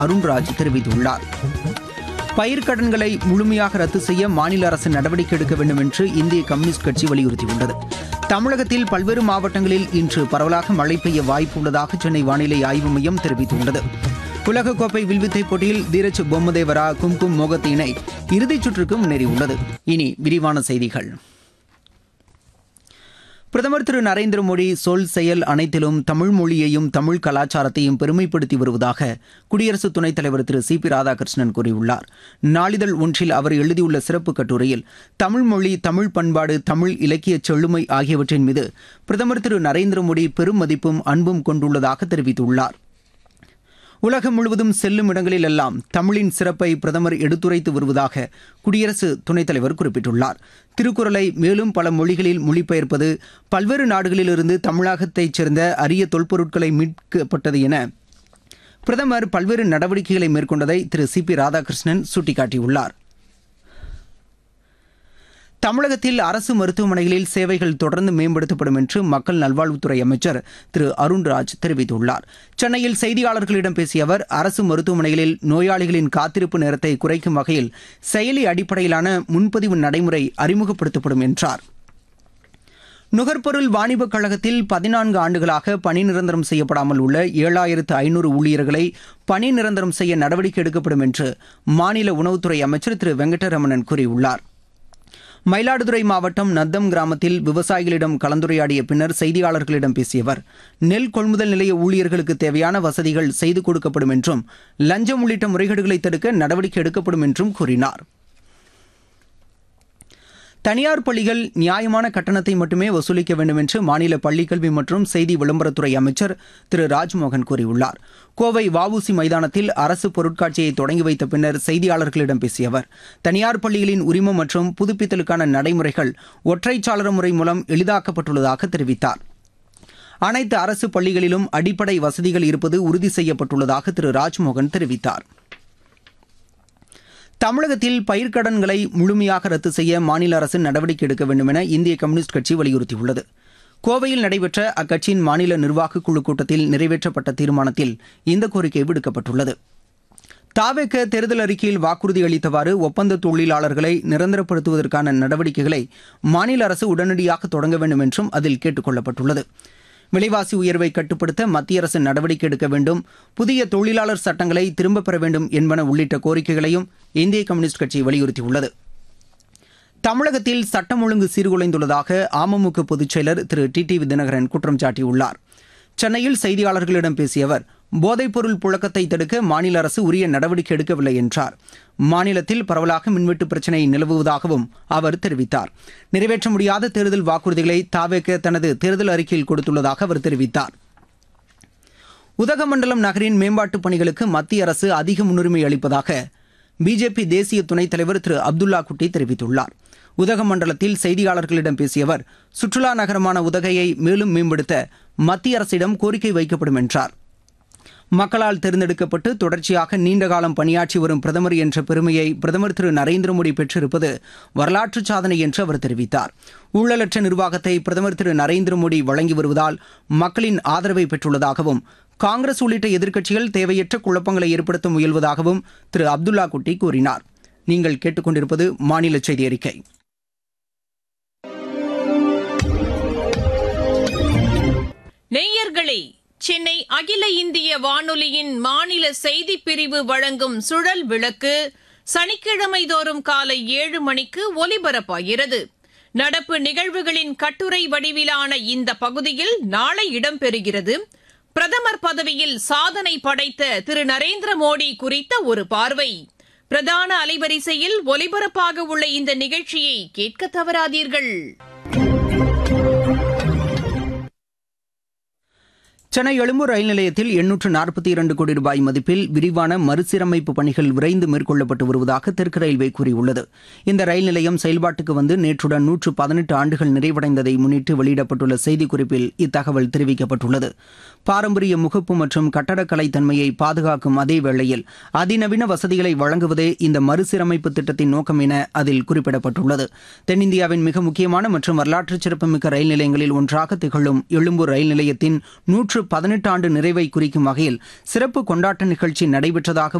அருண்ராஜ் தெரிவித்துள்ளார் பயிர்க்கடன்களை முழுமையாக ரத்து செய்ய மாநில அரசு நடவடிக்கை எடுக்க வேண்டும் என்று இந்திய கம்யூனிஸ்ட் கட்சி வலியுறுத்தியுள்ளது தமிழகத்தில் பல்வேறு மாவட்டங்களில் இன்று பரவலாக மழை பெய்ய வாய்ப்பு உள்ளதாக சென்னை வானிலை ஆய்வு மையம் தெரிவித்துள்ளது உலகக்கோப்பை வில்வித்தை போட்டியில் தீரஜ் பொம்மதேவரா கும்கும் மோகத் இணை இறுதிச் சுற்றுக்கு முன்னேறியுள்ளது இனி விரிவான செய்திகள் பிரதமர் திரு நரேந்திர மோடி சொல் செயல் அனைத்திலும் தமிழ் மொழியையும் தமிழ் கலாச்சாரத்தையும் பெருமைப்படுத்தி வருவதாக குடியரசு துணைத் தலைவர் திரு சி பி ராதாகிருஷ்ணன் கூறியுள்ளார் நாளிதழ் ஒன்றில் அவர் எழுதியுள்ள சிறப்பு கட்டுரையில் தமிழ் மொழி தமிழ் பண்பாடு தமிழ் இலக்கிய செழுமை ஆகியவற்றின் மீது பிரதமர் திரு நரேந்திர மோடி பெரும் மதிப்பும் அன்பும் கொண்டுள்ளதாக தெரிவித்துள்ளார் உலகம் முழுவதும் செல்லும் இடங்களில் எல்லாம் தமிழின் சிறப்பை பிரதமர் எடுத்துரைத்து வருவதாக குடியரசு துணைத் தலைவர் குறிப்பிட்டுள்ளார் திருக்குறளை மேலும் பல மொழிகளில் மொழிபெயர்ப்பது பல்வேறு நாடுகளிலிருந்து தமிழகத்தைச் சேர்ந்த அரிய தொல்பொருட்களை மீட்கப்பட்டது என பிரதமர் பல்வேறு நடவடிக்கைகளை மேற்கொண்டதை திரு சி பி ராதாகிருஷ்ணன் சுட்டிக்காட்டியுள்ளார் தமிழகத்தில் அரசு மருத்துவமனைகளில் சேவைகள் தொடர்ந்து மேம்படுத்தப்படும் என்று மக்கள் நல்வாழ்வுத்துறை அமைச்சர் திரு அருண்ராஜ் தெரிவித்துள்ளார் சென்னையில் செய்தியாளர்களிடம் பேசிய அவர் அரசு மருத்துவமனைகளில் நோயாளிகளின் காத்திருப்பு நேரத்தை குறைக்கும் வகையில் செயலி அடிப்படையிலான முன்பதிவு நடைமுறை அறிமுகப்படுத்தப்படும் என்றார் நுகர்பொருள் வாணிபக் கழகத்தில் பதினான்கு ஆண்டுகளாக பணி நிரந்தரம் செய்யப்படாமல் உள்ள ஏழாயிரத்து ஐநூறு ஊழியர்களை பணி நிரந்தரம் செய்ய நடவடிக்கை எடுக்கப்படும் என்று மாநில உணவுத்துறை அமைச்சர் திரு வெங்கடரமணன் கூறியுள்ளார் மயிலாடுதுறை மாவட்டம் நத்தம் கிராமத்தில் விவசாயிகளிடம் கலந்துரையாடிய பின்னர் செய்தியாளர்களிடம் பேசிய அவர் நெல் கொள்முதல் நிலைய ஊழியர்களுக்கு தேவையான வசதிகள் செய்து கொடுக்கப்படும் என்றும் லஞ்சம் உள்ளிட்ட முறைகேடுகளை தடுக்க நடவடிக்கை எடுக்கப்படும் என்றும் கூறினார் தனியார் பள்ளிகள் நியாயமான கட்டணத்தை மட்டுமே வசூலிக்க வேண்டும் என்று மாநில பள்ளிக்கல்வி மற்றும் செய்தி விளம்பரத்துறை அமைச்சர் திரு ராஜ்மோகன் கூறியுள்ளார் கோவை வஉசி மைதானத்தில் அரசு பொருட்காட்சியை தொடங்கி வைத்த பின்னர் செய்தியாளர்களிடம் பேசிய அவர் தனியார் பள்ளிகளின் உரிமம் மற்றும் புதுப்பித்தலுக்கான நடைமுறைகள் ஒற்றைச்சாளர முறை மூலம் எளிதாக்கப்பட்டுள்ளதாக தெரிவித்தார் அனைத்து அரசு பள்ளிகளிலும் அடிப்படை வசதிகள் இருப்பது உறுதி செய்யப்பட்டுள்ளதாக திரு ராஜ்மோகன் தெரிவித்தார் தமிழகத்தில் பயிர்க்கடன்களை முழுமையாக ரத்து செய்ய மாநில அரசு நடவடிக்கை எடுக்க வேண்டும் என இந்திய கம்யூனிஸ்ட் கட்சி வலியுறுத்தியுள்ளது கோவையில் நடைபெற்ற அக்கட்சியின் மாநில நிர்வாகக் குழு கூட்டத்தில் நிறைவேற்றப்பட்ட தீர்மானத்தில் இந்த கோரிக்கை விடுக்கப்பட்டுள்ளது தாவேக்க தேர்தல் அறிக்கையில் வாக்குறுதி அளித்தவாறு ஒப்பந்த தொழிலாளர்களை நிரந்தரப்படுத்துவதற்கான நடவடிக்கைகளை மாநில அரசு உடனடியாக தொடங்க வேண்டும் என்றும் அதில் கேட்டுக் கொள்ளப்பட்டுள்ளது விலைவாசி உயர்வை கட்டுப்படுத்த மத்திய அரசு நடவடிக்கை எடுக்க வேண்டும் புதிய தொழிலாளர் சட்டங்களை திரும்பப் பெற வேண்டும் என்பன உள்ளிட்ட கோரிக்கைகளையும் இந்திய கம்யூனிஸ்ட் கட்சி வலியுறுத்தியுள்ளது தமிழகத்தில் சட்டம் ஒழுங்கு சீர்குலைந்துள்ளதாக அமமுக பொதுச் செயலர் திரு டி டி தினகரன் குற்றம் சாட்டியுள்ளார் சென்னையில் செய்தியாளர்களிடம் பேசிய அவர் போதைப்பொருள் புழக்கத்தை தடுக்க மாநில அரசு உரிய நடவடிக்கை எடுக்கவில்லை என்றார் மாநிலத்தில் பரவலாக மின்வெட்டு பிரச்சினை நிலவுவதாகவும் அவர் தெரிவித்தார் நிறைவேற்ற முடியாத தேர்தல் வாக்குறுதிகளை தாவேக்க தனது தேர்தல் அறிக்கையில் கொடுத்துள்ளதாக அவர் தெரிவித்தார் உதகமண்டலம் நகரின் மேம்பாட்டுப் பணிகளுக்கு மத்திய அரசு அதிக முன்னுரிமை அளிப்பதாக பிஜேபி தேசிய துணைத் தலைவர் திரு அப்துல்லா குட்டி தெரிவித்துள்ளார் உதகமண்டலத்தில் செய்தியாளர்களிடம் பேசிய அவர் சுற்றுலா நகரமான உதகையை மேலும் மேம்படுத்த மத்திய அரசிடம் கோரிக்கை வைக்கப்படும் என்றார் மக்களால் தேர்ந்தெடுக்கப்பட்டு தொடர்ச்சியாக நீண்டகாலம் பணியாற்றி வரும் பிரதமர் என்ற பெருமையை பிரதமர் திரு நரேந்திர மோடி பெற்றிருப்பது வரலாற்று சாதனை என்று அவர் தெரிவித்தார் ஊழலற்ற நிர்வாகத்தை பிரதமர் திரு நரேந்திர மோடி வழங்கி வருவதால் மக்களின் ஆதரவை பெற்றுள்ளதாகவும் காங்கிரஸ் உள்ளிட்ட எதிர்க்கட்சிகள் தேவையற்ற குழப்பங்களை ஏற்படுத்த முயல்வதாகவும் திரு அப்துல்லா குட்டி கூறினார் நீங்கள் கேட்டுக்கொண்டிருப்பது மாநில செய்தி அறிக்கை நேயர்களே சென்னை அகில இந்திய வானொலியின் மாநில செய்திப் பிரிவு வழங்கும் சுழல் விளக்கு சனிக்கிழமை தோறும் காலை ஏழு மணிக்கு ஒலிபரப்பாகிறது நடப்பு நிகழ்வுகளின் கட்டுரை வடிவிலான இந்த பகுதியில் நாளை இடம்பெறுகிறது பிரதமர் பதவியில் சாதனை படைத்த திரு நரேந்திர மோடி குறித்த ஒரு பார்வை பிரதான அலைவரிசையில் ஒலிபரப்பாக உள்ள இந்த நிகழ்ச்சியை கேட்க தவறாதீர்கள் சென்னை எழும்பூர் ரயில் நிலையத்தில் எண்ணூற்று நாற்பத்தி இரண்டு கோடி ரூபாய் மதிப்பில் விரிவான மறுசீரமைப்பு பணிகள் விரைந்து மேற்கொள்ளப்பட்டு வருவதாக தெற்கு ரயில்வே கூறியுள்ளது இந்த ரயில் நிலையம் செயல்பாட்டுக்கு வந்து நேற்றுடன் நூற்று பதினெட்டு ஆண்டுகள் நிறைவடைந்ததை முன்னிட்டு வெளியிடப்பட்டுள்ள செய்திக்குறிப்பில் இத்தகவல் தெரிவிக்கப்பட்டுள்ளது பாரம்பரிய முகப்பு மற்றும் கட்டடக்கலை தன்மையை பாதுகாக்கும் அதே வேளையில் அதிநவீன வசதிகளை வழங்குவதே இந்த மறுசீரமைப்பு திட்டத்தின் நோக்கம் என அதில் குறிப்பிடப்பட்டுள்ளது தென்னிந்தியாவின் மிக முக்கியமான மற்றும் வரலாற்று சிறப்புமிக்க ரயில் நிலையங்களில் ஒன்றாக திகழும் எழும்பூர் ரயில் நிலையத்தின் நூற்று பதினெட்டு ஆண்டு நிறைவை குறிக்கும் வகையில் சிறப்பு கொண்டாட்ட நிகழ்ச்சி நடைபெற்றதாக